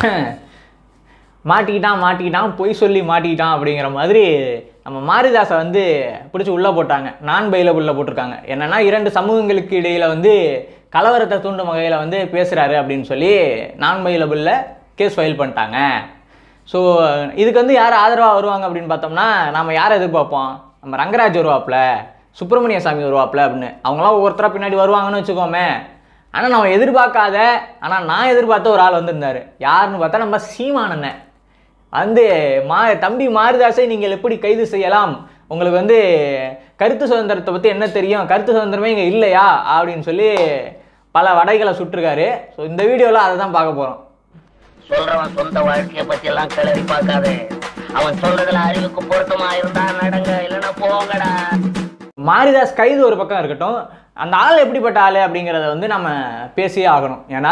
மாட்டிக்கிட்டான் மாட்டிக்கிட்டான் பொய் சொல்லி மாட்டிக்கிட்டான் அப்படிங்கிற மாதிரி நம்ம மாரிதாஸை வந்து பிடிச்சி உள்ளே போட்டாங்க நான் பைலபிளில் போட்டிருக்காங்க என்னன்னா இரண்டு சமூகங்களுக்கு இடையில் வந்து கலவரத்தை தூண்டும் வகையில் வந்து பேசுகிறாரு அப்படின்னு சொல்லி நான் பைலபிளில் கேஸ் ஃபைல் பண்ணிட்டாங்க ஸோ இதுக்கு வந்து யார் ஆதரவாக வருவாங்க அப்படின்னு பார்த்தோம்னா நம்ம யாரை எதிர்பார்ப்போம் நம்ம ரங்கராஜ் வருவாப்புல சுப்பிரமணிய சாமி வருவாப்புல அப்படின்னு அவங்களாம் ஒவ்வொருத்தராக பின்னாடி வருவாங்கன்னு வச்சுக்கோமே ஆனால் நம்ம எதிர்பார்க்காத ஆனால் நான் எதிர்பார்த்த ஒரு ஆள் வந்திருந்தார் யாருன்னு பார்த்தா நம்ம சீமானண்ணன் வந்து மா தம்பி மாரிதாஸை நீங்கள் எப்படி கைது செய்யலாம் உங்களுக்கு வந்து கருத்து சுதந்திரத்தை பற்றி என்ன தெரியும் கருத்து சுதந்திரமே இங்கே இல்லையா அப்படின்னு சொல்லி பல வடைகளை சுட்டிருக்காரு ஸோ இந்த வீடியோவில் அதை தான் பார்க்க போகிறோம் சொல்றவன் சொந்த வாழ்க்கைய பத்தி எல்லாம் கிளறி பார்க்காதே அவன் சொல்றதுல அறிவுக்கு பொருத்தமா இருந்தா நடங்க இல்லைன்னா போங்கடா மாரிதாஸ் கைது ஒரு பக்கம் இருக்கட்டும் அந்த ஆள் எப்படிப்பட்ட ஆள் அப்படிங்கிறத வந்து நம்ம பேசியே ஆகணும் ஏன்னா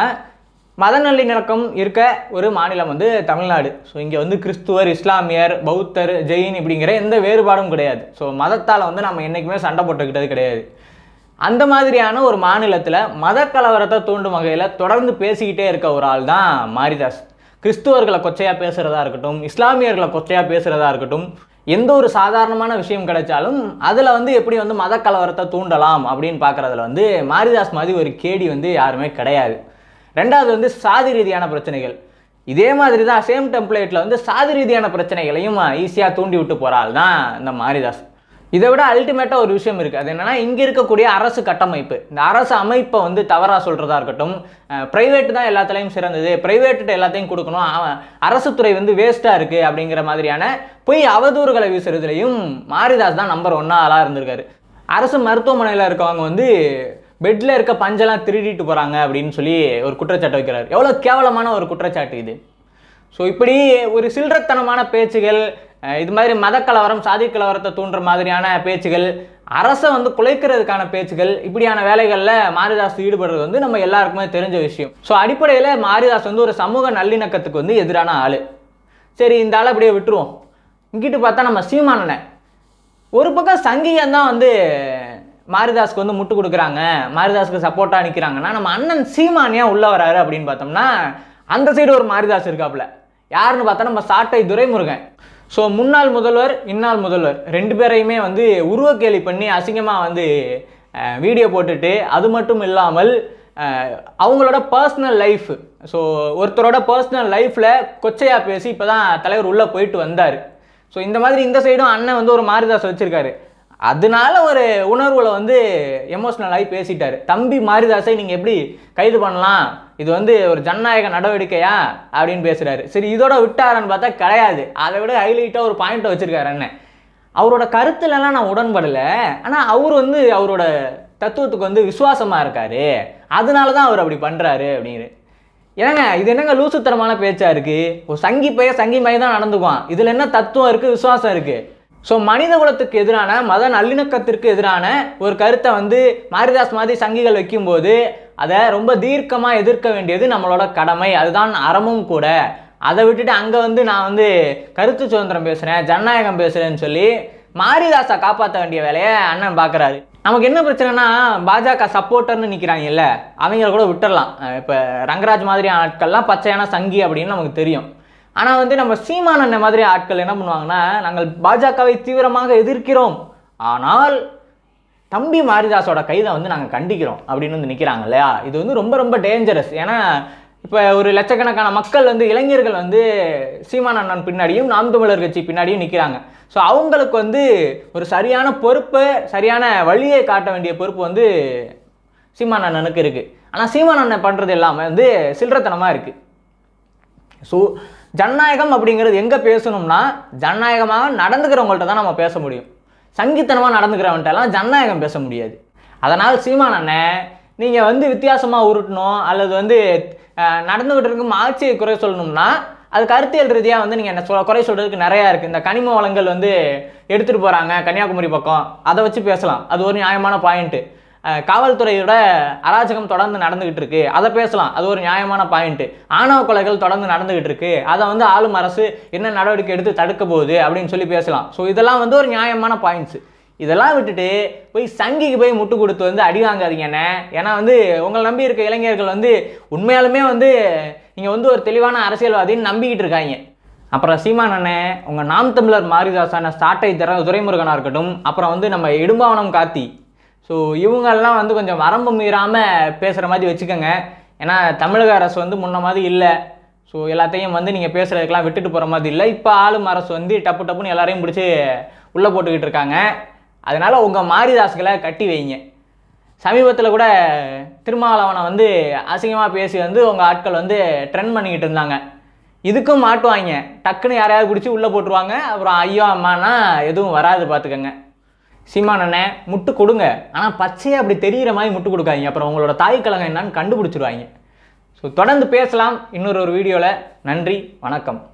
மத நல்லிணக்கம் இருக்க ஒரு மாநிலம் வந்து தமிழ்நாடு ஸோ இங்கே வந்து கிறிஸ்துவர் இஸ்லாமியர் பௌத்தர் ஜெயின் இப்படிங்கிற எந்த வேறுபாடும் கிடையாது ஸோ மதத்தால் வந்து நம்ம என்றைக்குமே சண்டை போட்டுக்கிட்டது கிடையாது அந்த மாதிரியான ஒரு மாநிலத்தில் மத கலவரத்தை தூண்டும் வகையில் தொடர்ந்து பேசிக்கிட்டே இருக்க ஒரு ஆள் தான் மாரிதாஸ் கிறிஸ்துவர்களை கொச்சையாக பேசுகிறதா இருக்கட்டும் இஸ்லாமியர்களை கொச்சையாக பேசுகிறதா இருக்கட்டும் எந்த ஒரு சாதாரணமான விஷயம் கிடைச்சாலும் அதில் வந்து எப்படி வந்து மத கலவரத்தை தூண்டலாம் அப்படின்னு பார்க்குறதுல வந்து மாரிதாஸ் மாதிரி ஒரு கேடி வந்து யாருமே கிடையாது ரெண்டாவது வந்து சாதி ரீதியான பிரச்சனைகள் இதே மாதிரி தான் சேம் டெம்ப்ளேட்டில் வந்து சாதி ரீதியான பிரச்சனைகளையும் ஈஸியாக தூண்டி விட்டு போகிற ஆள் தான் இந்த மாரிதாஸ் இதை விட அல்டிமேட்டாக ஒரு விஷயம் இருக்குது அது என்னென்னா இங்கே இருக்கக்கூடிய அரசு கட்டமைப்பு இந்த அரசு அமைப்பை வந்து தவறாக சொல்கிறதா இருக்கட்டும் ப்ரைவேட் தான் எல்லாத்துலேயும் சிறந்தது ப்ரைவேட்டு எல்லாத்தையும் கொடுக்கணும் அவன் அரசு துறை வந்து வேஸ்ட்டாக இருக்குது அப்படிங்கிற மாதிரியான பொய் அவதூறுகளை வீசுறதுலையும் மாரிதாஸ் தான் நம்பர் ஒன்றா ஆளாக இருந்திருக்காரு அரசு மருத்துவமனையில் இருக்கவங்க வந்து பெட்டில் இருக்க பஞ்செல்லாம் திருடிட்டு போகிறாங்க அப்படின்னு சொல்லி ஒரு குற்றச்சாட்டு வைக்கிறார் எவ்வளோ கேவலமான ஒரு குற்றச்சாட்டு இது ஸோ இப்படி ஒரு சில்லறத்தனமான பேச்சுகள் அஹ் இது மாதிரி மத கலவரம் சாதி கலவரத்தை தூண்டுற மாதிரியான பேச்சுகள் அரசை வந்து குலைக்கிறதுக்கான பேச்சுகள் இப்படியான வேலைகளில் மாரிதாஸ் ஈடுபடுறது வந்து நம்ம எல்லாருக்குமே தெரிஞ்ச விஷயம் ஸோ அடிப்படையில் மாரிதாஸ் வந்து ஒரு சமூக நல்லிணக்கத்துக்கு வந்து எதிரான ஆள் சரி இந்த ஆளை அப்படியே விட்டுருவோம் இங்கிட்டு பார்த்தா நம்ம சீமானனை ஒரு பக்கம் சங்கியம் தான் வந்து மாரிதாஸ்க்கு வந்து முட்டு கொடுக்குறாங்க மாரிதாஸ்க்கு சப்போர்ட்டாக நிற்கிறாங்கன்னா நம்ம அண்ணன் சீமானியா உள்ள வராரு அப்படின்னு பார்த்தோம்னா அந்த சைடு ஒரு மாரிதாஸ் இருக்காப்புல யாருன்னு பார்த்தா நம்ம சாட்டை துரைமுருகன் ஸோ முன்னாள் முதல்வர் இன்னாள் முதல்வர் ரெண்டு பேரையுமே வந்து உருவக்கேலி பண்ணி அசிங்கமாக வந்து வீடியோ போட்டுட்டு அது மட்டும் இல்லாமல் அஹ், அவங்களோட பர்சனல் லைஃப் ஸோ ஒருத்தரோட பர்சனல் லைஃப்பில் கொச்சையாக பேசி இப்போ தான் தலைவர் உள்ளே போயிட்டு வந்தார் ஸோ இந்த மாதிரி இந்த சைடும் அண்ணன் வந்து ஒரு மாரிதாஸ் வச்சிருக்காரு அதனால ஒரு உணர்வுல வந்து எமோஷ்னல் ஆகி பேசிட்டாரு தம்பி மாரிதாஸை நீங்கள் எப்படி கைது பண்ணலாம் இது வந்து ஒரு ஜனநாயக நடவடிக்கையா அப்படின்னு பேசுறாரு சரி இதோட விட்டாரான்னு பார்த்தா கிடையாது அதை விட ஹைலைட்டாக ஒரு பாயிண்ட் வச்சிருக்காரு அண்ணன் அவரோட கருத்துலலாம் நான் உடன்படலை ஆனால் அவர் வந்து அவரோட தத்துவத்துக்கு வந்து விசுவாசமாக இருக்காரு அதனால தான் அவர் அப்படி பண்ணுறாரு அப்படிங்கிற ஏங்க இது என்னங்க லூசுத்தனமான பேச்சா இருக்கு ஒரு சங்கி பைய சங்கி மாதிரி தான் நடந்துக்குவான் இதுல என்ன தத்துவம் இருக்கு விசுவாசம் இருக்கு ஸோ மனித குலத்துக்கு எதிரான மத நல்லிணக்கத்திற்கு எதிரான ஒரு கருத்தை வந்து மாரிதாஸ் மாதிரி சங்கிகள் வைக்கும்போது அதை ரொம்ப தீர்க்கமாக எதிர்க்க வேண்டியது நம்மளோட கடமை அதுதான் அறமும் கூட அதை விட்டுட்டு அங்கே வந்து நான் வந்து கருத்து சுதந்திரம் பேசுகிறேன் ஜனநாயகம் பேசுகிறேன்னு சொல்லி மாரிதாஸை காப்பாற்ற வேண்டிய வேலையை அண்ணன் பார்க்குறாரு நமக்கு என்ன பிரச்சனைனா பாஜக சப்போர்ட்டர்னு நிற்கிறாங்கல்ல அவங்கள கூட விட்டுறலாம் இப்போ ரங்கராஜ் மாதிரி ஆட்கள்லாம் பச்சையான சங்கி அப்படின்னு நமக்கு தெரியும் ஆனால் வந்து நம்ம சீமானண்ண மாதிரி ஆட்கள் என்ன பண்ணுவாங்கன்னா நாங்கள் பாஜகவை தீவிரமாக எதிர்க்கிறோம் ஆனால் தம்பி மாரிதாஸோட கைதை வந்து நாங்கள் கண்டிக்கிறோம் அப்படின்னு வந்து நிற்கிறாங்க இல்லையா இது வந்து ரொம்ப ரொம்ப டேஞ்சரஸ் ஏன்னா இப்போ ஒரு லட்சக்கணக்கான மக்கள் வந்து இளைஞர்கள் வந்து சீமான் அண்ணன் பின்னாடியும் நாம் தமிழர் கட்சி பின்னாடியும் நிற்கிறாங்க ஸோ அவங்களுக்கு வந்து ஒரு சரியான பொறுப்பு சரியான வழியை காட்ட வேண்டிய பொறுப்பு வந்து சீமான் அண்ணனுக்கு இருக்குது ஆனால் சீமான் அண்ணன் பண்ணுறது எல்லாமே வந்து சில்லறத்தனமாக இருக்குது ஸோ ஜனநாயகம் அப்படிங்கிறது எங்கே பேசணும்னா ஜனநாயகமாக நடந்துக்கிறவங்கள்ட்ட தான் நம்ம பேச முடியும் சங்கித்தனமாக நடந்துக்கிறவன்ட்டெல்லாம் ஜனநாயகம் பேச முடியாது அதனால் சீமான் அண்ணன் நீங்கள் வந்து வித்தியாசமாக உருட்டணும் அல்லது வந்து அஹ், நடந்துகிட்டு இருக்கும் ஆட்சியை குறை சொல்லணும்னா அது கருத்தியல் ரீதியாக வந்து நீங்கள் என்ன சொ குறை சொல்கிறதுக்கு நிறையா இருக்குது இந்த கனிம வளங்கள் வந்து எடுத்துகிட்டு போகிறாங்க கன்னியாகுமரி பக்கம் அதை வச்சு பேசலாம் அது ஒரு நியாயமான பாயிண்ட்டு அஹ் காவல்துறையோட அராஜகம் தொடர்ந்து நடந்துகிட்டு இருக்கு அதை பேசலாம் அது ஒரு நியாயமான பாயிண்ட் ஆணவ கொலைகள் தொடர்ந்து நடந்துகிட்டு இருக்கு அதை வந்து ஆளும் அரசு என்ன நடவடிக்கை எடுத்து தடுக்க போகுது அப்படின்னு சொல்லி பேசலாம் ஸோ இதெல்லாம் வந்து ஒரு நியாயமான பாயிண்ட்ஸ் இதெல்லாம் விட்டுட்டு போய் சங்கிக்கு போய் முட்டு கொடுத்து வந்து அடி வாங்காதீங்கண்ணே ஏன்னா வந்து உங்களை நம்பி இருக்க இளைஞர்கள் வந்து உண்மையாலுமே வந்து இங்கே வந்து ஒரு தெளிவான அரசியல்வாதின்னு நம்பிக்கிட்டு இருக்காங்க அப்புறம் சீமான் அண்ணன் உங்கள் நாம் தமிழர் மாரிதாசான சாட்டை தர துரைமுருகனாக இருக்கட்டும் அப்புறம் வந்து நம்ம இடும்பாவனம் கார்த்தி ஸோ இவங்கெல்லாம் வந்து கொஞ்சம் வரம்பு மீறாமல் பேசுகிற மாதிரி வச்சுக்கோங்க ஏன்னா தமிழக அரசு வந்து முன்ன மாதிரி இல்லை ஸோ எல்லாத்தையும் வந்து நீங்கள் பேசுகிறதுக்கெல்லாம் விட்டுட்டு போகிற மாதிரி இல்லை இப்போ ஆளும் அரசு வந்து டப்பு டப்புன்னு எல்லாரையும் பிடிச்சி உள்ளே போட்டுக்கிட்டு இருக்காங்க அதனால் உங்கள் மாரிதாசுகளை கட்டி வைங்க சமீபத்தில் கூட திருமாவளவனை வந்து அசிங்கமாக பேசி வந்து உங்கள் ஆட்கள் வந்து ட்ரெண்ட் பண்ணிக்கிட்டு இருந்தாங்க இதுக்கும் மாட்டுவாங்க டக்குன்னு யாரையாவது பிடிச்சி உள்ளே போட்டுருவாங்க அப்புறம் ஐயோ அம்மானா எதுவும் வராது பார்த்துக்கங்க சீமான் அண்ணன் முட்டு கொடுங்க ஆனால் பச்சையாக அப்படி தெரிகிற மாதிரி முட்டு கொடுக்காதீங்க அப்புறம் உங்களோட தாய் கலகம் என்னன்னு கண்டுபிடிச்சிருவாங்க ஸோ தொடர்ந்து பேசலாம் இன்னொரு ஒரு வீடியோவில் நன்றி வணக்கம்